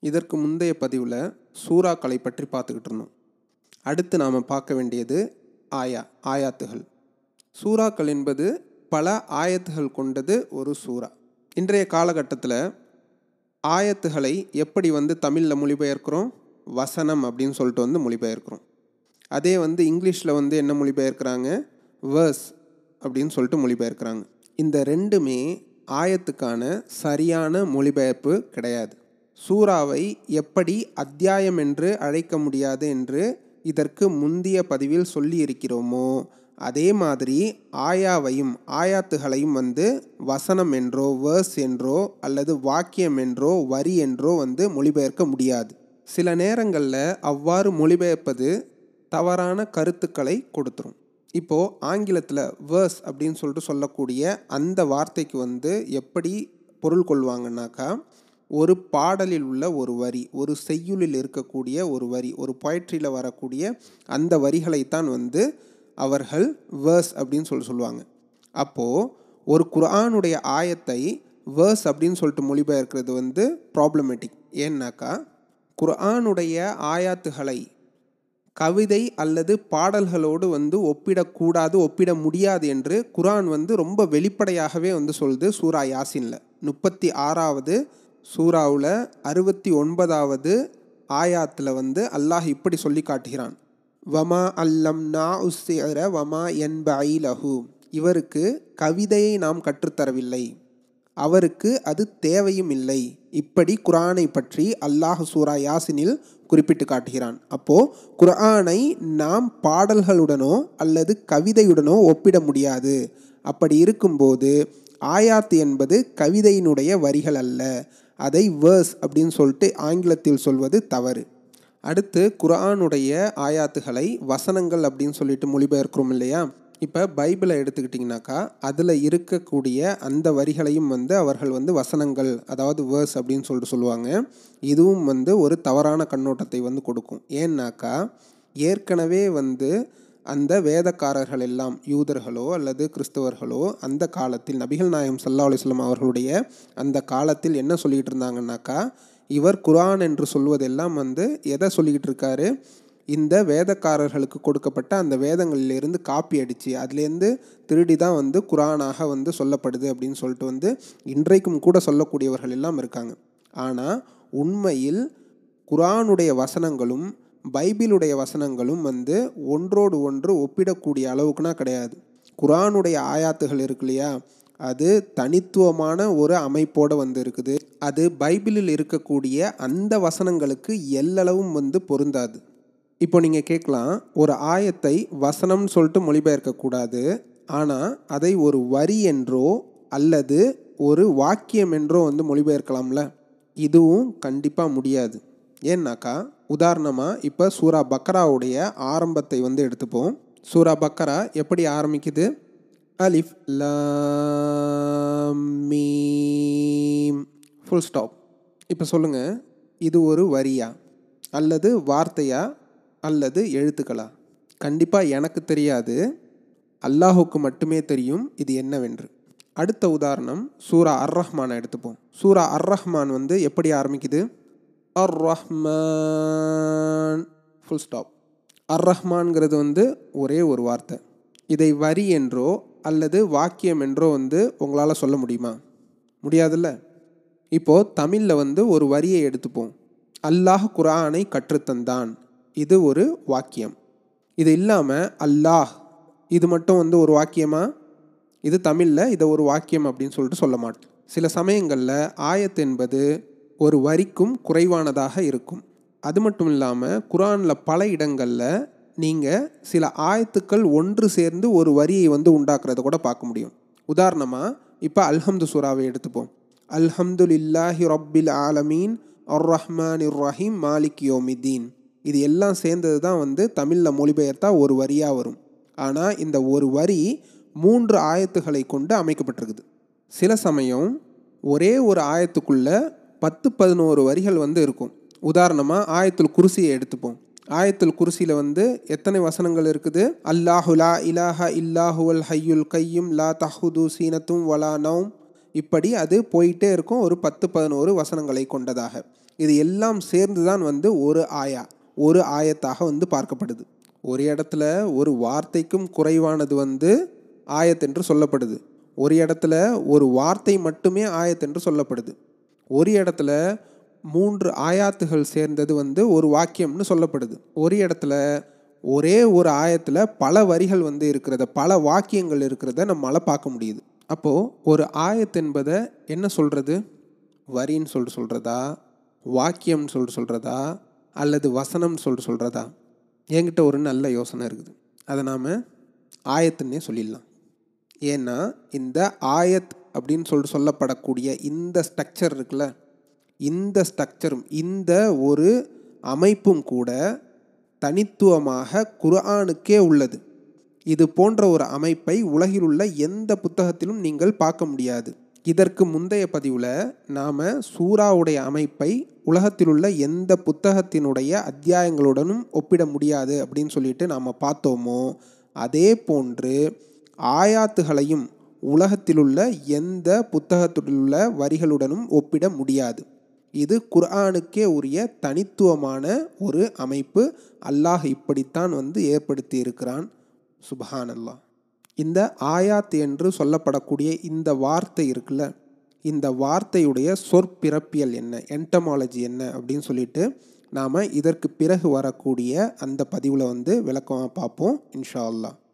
இதற்கு முந்தைய பதிவில் சூறாக்களை பற்றி பார்த்துக்கிட்டு இருந்தோம் அடுத்து நாம் பார்க்க வேண்டியது ஆயா ஆயாத்துகள் சூறாக்கள் என்பது பல ஆயத்துகள் கொண்டது ஒரு சூறா இன்றைய காலகட்டத்தில் ஆயத்துகளை எப்படி வந்து தமிழில் மொழிபெயர்க்கிறோம் வசனம் அப்படின்னு சொல்லிட்டு வந்து மொழிபெயர்க்கிறோம் அதே வந்து இங்கிலீஷில் வந்து என்ன மொழிபெயர்க்கிறாங்க வேர்ஸ் அப்படின்னு சொல்லிட்டு மொழிபெயர்க்கிறாங்க இந்த ரெண்டுமே ஆயத்துக்கான சரியான மொழிபெயர்ப்பு கிடையாது சூறாவை எப்படி அத்தியாயம் என்று அழைக்க முடியாது என்று இதற்கு முந்திய பதிவில் சொல்லி இருக்கிறோமோ அதே மாதிரி ஆயாவையும் ஆயாத்துகளையும் வந்து வசனம் என்றோ வேர்ஸ் என்றோ அல்லது வாக்கியம் என்றோ வரி என்றோ வந்து மொழிபெயர்க்க முடியாது சில நேரங்களில் அவ்வாறு மொழிபெயர்ப்பது தவறான கருத்துக்களை கொடுத்துரும் இப்போது ஆங்கிலத்தில் வேர்ஸ் அப்படின்னு சொல்லிட்டு சொல்லக்கூடிய அந்த வார்த்தைக்கு வந்து எப்படி பொருள் கொள்வாங்கன்னாக்கா ஒரு பாடலில் உள்ள ஒரு வரி ஒரு செய்யுளில் இருக்கக்கூடிய ஒரு வரி ஒரு பொயட்ரியில் வரக்கூடிய அந்த வரிகளைத்தான் வந்து அவர்கள் வேர்ஸ் அப்படின்னு சொல்லி சொல்லுவாங்க அப்போது ஒரு குர்ஆனுடைய ஆயத்தை வேர்ஸ் அப்படின்னு சொல்லிட்டு மொழிபெயர்க்கிறது வந்து ப்ராப்ளமேட்டிக் ஏன்னாக்கா குர்ஆனுடைய ஆயாத்துகளை கவிதை அல்லது பாடல்களோடு வந்து ஒப்பிடக்கூடாது ஒப்பிட முடியாது என்று குரான் வந்து ரொம்ப வெளிப்படையாகவே வந்து சொல்லுது சூரா யாசின்ல முப்பத்தி ஆறாவது சூறாவில் அறுபத்தி ஒன்பதாவது ஆயாத்தில் வந்து அல்லாஹ் இப்படி சொல்லி காட்டுகிறான் வமா அல்லம் நா உஸ்ஸிர வமா என்பை லஹு இவருக்கு கவிதையை நாம் கற்றுத்தரவில்லை அவருக்கு அது தேவையும் இல்லை இப்படி குரானை பற்றி அல்லாஹ் சூரா யாசினில் குறிப்பிட்டு காட்டுகிறான் அப்போது குர்ஆனை நாம் பாடல்களுடனோ அல்லது கவிதையுடனோ ஒப்பிட முடியாது அப்படி இருக்கும்போது ஆயாத் என்பது கவிதையினுடைய வரிகள் அல்ல அதை வேர்ஸ் அப்படின்னு சொல்லிட்டு ஆங்கிலத்தில் சொல்வது தவறு அடுத்து குர்ஆனுடைய ஆயாத்துகளை வசனங்கள் அப்படின்னு சொல்லிட்டு மொழிபெயர்க்கிறோம் இல்லையா இப்போ பைபிளை எடுத்துக்கிட்டிங்கனாக்கா அதில் இருக்கக்கூடிய அந்த வரிகளையும் வந்து அவர்கள் வந்து வசனங்கள் அதாவது வேர்ஸ் அப்படின்னு சொல்லிட்டு சொல்லுவாங்க இதுவும் வந்து ஒரு தவறான கண்ணோட்டத்தை வந்து கொடுக்கும் ஏன்னாக்கா ஏற்கனவே வந்து அந்த வேதக்காரர்கள் எல்லாம் யூதர்களோ அல்லது கிறிஸ்தவர்களோ அந்த காலத்தில் நபிகள் நாயகம் சல்லா அலிஸ்லாம் அவர்களுடைய அந்த காலத்தில் என்ன சொல்லிகிட்டு இருந்தாங்கன்னாக்கா இவர் குரான் என்று சொல்வதெல்லாம் வந்து எதை சொல்லிக்கிட்டு இருக்காரு இந்த வேதக்காரர்களுக்கு கொடுக்கப்பட்ட அந்த வேதங்களிலிருந்து காப்பி அடித்து அதுலேருந்து திருடி தான் வந்து குரானாக வந்து சொல்லப்படுது அப்படின்னு சொல்லிட்டு வந்து இன்றைக்கும் கூட சொல்லக்கூடியவர்கள் எல்லாம் இருக்காங்க ஆனால் உண்மையில் குரானுடைய வசனங்களும் பைபிளுடைய வசனங்களும் வந்து ஒன்றோடு ஒன்று ஒப்பிடக்கூடிய அளவுக்குனா கிடையாது குரானுடைய ஆயாத்துகள் இருக்கு இல்லையா அது தனித்துவமான ஒரு அமைப்போடு வந்து இருக்குது அது பைபிளில் இருக்கக்கூடிய அந்த வசனங்களுக்கு எல்லளவும் வந்து பொருந்தாது இப்போ நீங்கள் கேட்கலாம் ஒரு ஆயத்தை வசனம்னு சொல்லிட்டு மொழிபெயர்க்கக்கூடாது ஆனால் அதை ஒரு வரி என்றோ அல்லது ஒரு வாக்கியம் என்றோ வந்து மொழிபெயர்க்கலாம்ல இதுவும் கண்டிப்பாக முடியாது ஏன்னாக்கா உதாரணமாக இப்போ சூரா பக்கராவுடைய ஆரம்பத்தை வந்து எடுத்துப்போம் சூரா பக்கரா எப்படி ஆரம்பிக்குது அலிஃப் மீம் ஃபுல் ஸ்டாப் இப்போ சொல்லுங்கள் இது ஒரு வரியா அல்லது வார்த்தையா அல்லது எழுத்துக்களா கண்டிப்பாக எனக்கு தெரியாது அல்லாஹுக்கு மட்டுமே தெரியும் இது என்னவென்று அடுத்த உதாரணம் சூரா அர் ரஹ்மானை எடுத்துப்போம் சூரா அர் ரஹ்மான் வந்து எப்படி ஆரம்பிக்குது அர் ரஹ்மான் ஃபுல் ஸ்டாப் அர் ரஹ்மான்ங்கிறது வந்து ஒரே ஒரு வார்த்தை இதை வரி என்றோ அல்லது வாக்கியம் என்றோ வந்து உங்களால் சொல்ல முடியுமா முடியாதுல்ல இப்போது தமிழில் வந்து ஒரு வரியை எடுத்துப்போம் அல்லாஹ் குரானை கற்றுத்தந்தான் இது ஒரு வாக்கியம் இது இல்லாமல் அல்லாஹ் இது மட்டும் வந்து ஒரு வாக்கியமா இது தமிழில் இதை ஒரு வாக்கியம் அப்படின்னு சொல்லிட்டு சொல்ல மாட்டோம் சில சமயங்களில் ஆயத் என்பது ஒரு வரிக்கும் குறைவானதாக இருக்கும் அது மட்டும் இல்லாமல் குரானில் பல இடங்களில் நீங்கள் சில ஆயத்துக்கள் ஒன்று சேர்ந்து ஒரு வரியை வந்து உண்டாக்குறத கூட பார்க்க முடியும் உதாரணமாக இப்போ அல்ஹம்து சூறாவை எடுத்துப்போம் அல்ஹம்துலில்லாஹி ரப்பில் ஆலமீன் அர் ரஹ்மான் இர் ரஹீம் மாலிக் யோமிதீன் இது எல்லாம் சேர்ந்தது தான் வந்து தமிழில் மொழிபெயர்த்தா ஒரு வரியாக வரும் ஆனால் இந்த ஒரு வரி மூன்று ஆயத்துகளை கொண்டு அமைக்கப்பட்டிருக்குது சில சமயம் ஒரே ஒரு ஆயத்துக்குள்ள பத்து பதினோரு வரிகள் வந்து இருக்கும் உதாரணமாக ஆயத்துல் குருசியை எடுத்துப்போம் ஆயத்துல் குருசியில் வந்து எத்தனை வசனங்கள் இருக்குது அல்லாஹு லா இலாஹ இல்லாஹுவல் ஹையுல் கையும் லா தஹுது சீனத்தும் வலா நவும் இப்படி அது போயிட்டே இருக்கும் ஒரு பத்து பதினோரு வசனங்களை கொண்டதாக இது எல்லாம் சேர்ந்து தான் வந்து ஒரு ஆயா ஒரு ஆயத்தாக வந்து பார்க்கப்படுது ஒரு இடத்துல ஒரு வார்த்தைக்கும் குறைவானது வந்து ஆயத் என்று சொல்லப்படுது ஒரு இடத்துல ஒரு வார்த்தை மட்டுமே ஆயத் என்று சொல்லப்படுது ஒரு இடத்துல மூன்று ஆயாத்துகள் சேர்ந்தது வந்து ஒரு வாக்கியம்னு சொல்லப்படுது ஒரு இடத்துல ஒரே ஒரு ஆயத்தில் பல வரிகள் வந்து இருக்கிறத பல வாக்கியங்கள் இருக்கிறத நம்மளால் பார்க்க முடியுது அப்போது ஒரு ஆயத் என்பதை என்ன சொல்கிறது வரின்னு சொல்லிட்டு சொல்கிறதா வாக்கியம்னு சொல்லிட்டு சொல்கிறதா அல்லது வசனம்னு சொல்லிட்டு சொல்கிறதா என்கிட்ட ஒரு நல்ல யோசனை இருக்குது அதை நாம் ஆயத்துன்னே சொல்லிடலாம் ஏன்னா இந்த ஆயத் அப்படின்னு சொல்லிட்டு சொல்லப்படக்கூடிய இந்த ஸ்ட்ரக்சர் இருக்குல்ல இந்த ஸ்ட்ரக்சரும் இந்த ஒரு அமைப்பும் கூட தனித்துவமாக குர்ஆனுக்கே உள்ளது இது போன்ற ஒரு அமைப்பை உலகில் உள்ள எந்த புத்தகத்திலும் நீங்கள் பார்க்க முடியாது இதற்கு முந்தைய பதிவில் நாம் சூறாவுடைய அமைப்பை உலகத்தில் உள்ள எந்த புத்தகத்தினுடைய அத்தியாயங்களுடனும் ஒப்பிட முடியாது அப்படின்னு சொல்லிட்டு நாம் பார்த்தோமோ அதே போன்று ஆயாத்துகளையும் உலகத்திலுள்ள எந்த புத்தகத்திலுள்ள வரிகளுடனும் ஒப்பிட முடியாது இது குர்ஆனுக்கே உரிய தனித்துவமான ஒரு அமைப்பு அல்லாஹ் இப்படித்தான் வந்து ஏற்படுத்தி இருக்கிறான் சுபஹான் அல்லாஹ் இந்த ஆயாத் என்று சொல்லப்படக்கூடிய இந்த வார்த்தை இருக்குல்ல இந்த வார்த்தையுடைய சொற்பிறப்பியல் என்ன என்டமாலஜி என்ன அப்படின்னு சொல்லிட்டு நாம் இதற்கு பிறகு வரக்கூடிய அந்த பதிவில் வந்து விளக்கமாக பார்ப்போம் இன்ஷா அல்லாஹ்